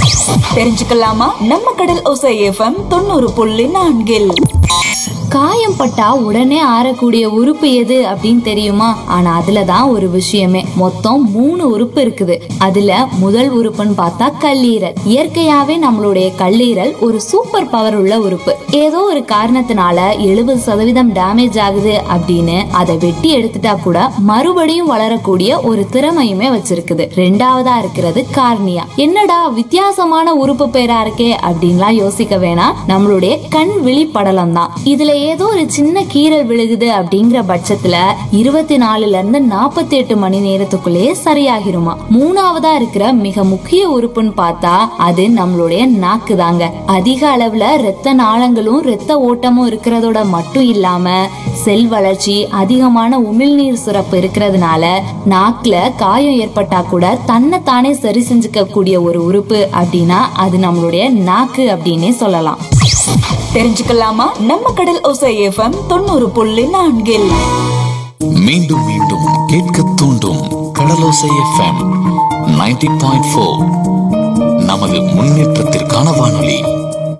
தெரிஞ்சுக்கலாமா நம்ம கடல் ஒசை எஃப்எம் தொண்ணூறு புள்ளி நான்கில் காயம் பட்டா உடனே ஆறக்கூடிய உறுப்பு எது அப்படின்னு தெரியுமா ஆனா அதுல தான் ஒரு விஷயமே மொத்தம் மூணு உறுப்பு இருக்குது அதுல முதல் உறுப்புன்னு பார்த்தா கல்லீரல் இயற்கையாவே நம்மளுடைய கல்லீரல் ஒரு சூப்பர் பவர் உள்ள உறுப்பு ஏதோ ஒரு காரணத்தினால எழுபது சதவீதம் டேமேஜ் ஆகுது அப்படின்னு அதை வெட்டி எடுத்துட்டா கூட மறுபடியும் வளரக்கூடிய ஒரு திறமையுமே வச்சிருக்குது ரெண்டாவதா இருக்கிறது கார்னியா என்னடா வித்தியாசமான உறுப்பு பேரா இருக்கே அப்படின்லாம் யோசிக்க வேணாம் நம்மளுடைய கண் விழி படலம் தான் இதுல ஏதோ ஒரு சின்ன கீறல் விழுகுது அப்படிங்கிற பட்சத்துல இருபத்தி நாலுல இருந்து நாற்பத்தி எட்டு மணி நேரத்துக்குள்ளேயே சரியாகிருமா மூணாவதா இருக்கிற மிக முக்கிய உறுப்புன்னு பார்த்தா அது நம்மளுடைய நாக்கு தாங்க அதிக அளவுல ரத்த நாளங்களும் ரத்த ஓட்டமும் இருக்கிறதோட மட்டும் இல்லாம செல் வளர்ச்சி அதிகமான உமிழ்நீர் சுரப்பு இருக்கிறதுனால நாக்குல காயம் ஏற்பட்டா கூட தன்னை தானே சரி செஞ்சுக்க கூடிய ஒரு உறுப்பு அப்படின்னா அது நம்மளுடைய நாக்கு அப்படின்னே சொல்லலாம் தெரிஞ்சுக்கலாமா நம்ம கடல் ஒசை எஃப்எம் தொண்ணூறு புள்ளி நான்கில் மீண்டும் மீண்டும் கேட்க தூண்டும் Kadalosai FM ninety point four நமது முன்னேற்றத்திற்கான வானொலி